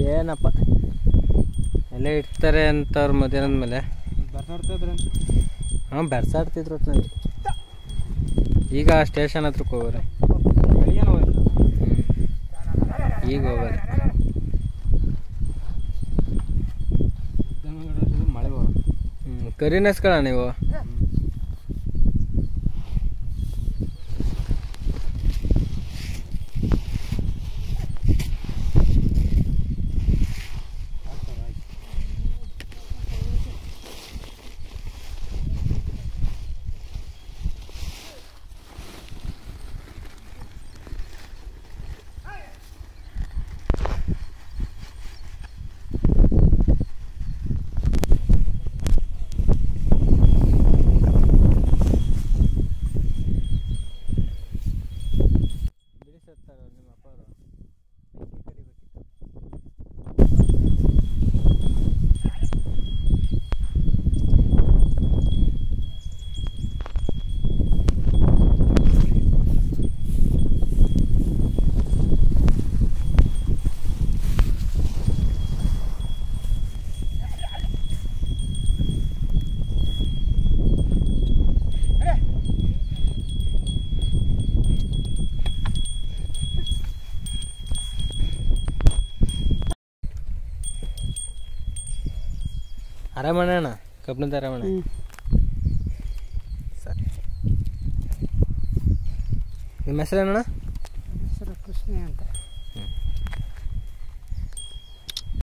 ಏನಪ್ಪ ಎಲ್ಲ ಇಡ್ತಾರೆ ಅಂತ ಅವ್ರ ಮಧ್ಯಾಹ್ನದ ಮೇಲೆ ಬರ್ತಾಡ್ತಿದ್ರೆ ಹಾಂ ಬೆರ್ಸಾಡ್ತಿದ್ರು ಒಟ್ನಲ್ಲಿ ಈಗ ಸ್ಟೇಷನ್ ಹತ್ರಕ್ಕೆ ಹೋಗೋರೆ ಬೆಳಿಗ್ಗೆ ಹೋಯ್ತು ಹ್ಞೂ ಈಗ ಹೋಗೋರೆ ಮಳೆ ಬರೋದು ಹ್ಞೂ ಕರಿನೆಸ್ಕೊಳ ನೀವು ಬಿಡಿಸುತ್ತಾರ ನಿಮ್ಮ ಅಪ್ಪ ಅವರು ಬೆಂಕಿ ಕರಿಬೇಕಿತ್ತು ಅರಮನೆ ಅಣ್ಣ ಕಬ್ಬಣದ ಅರಮನೆ ಸರಿ ನಿಮ್ಮ ಹೆಸರೇನಣ್ಣ ಹೆಸರು ಕೃಷ್ಣ ಅಂತ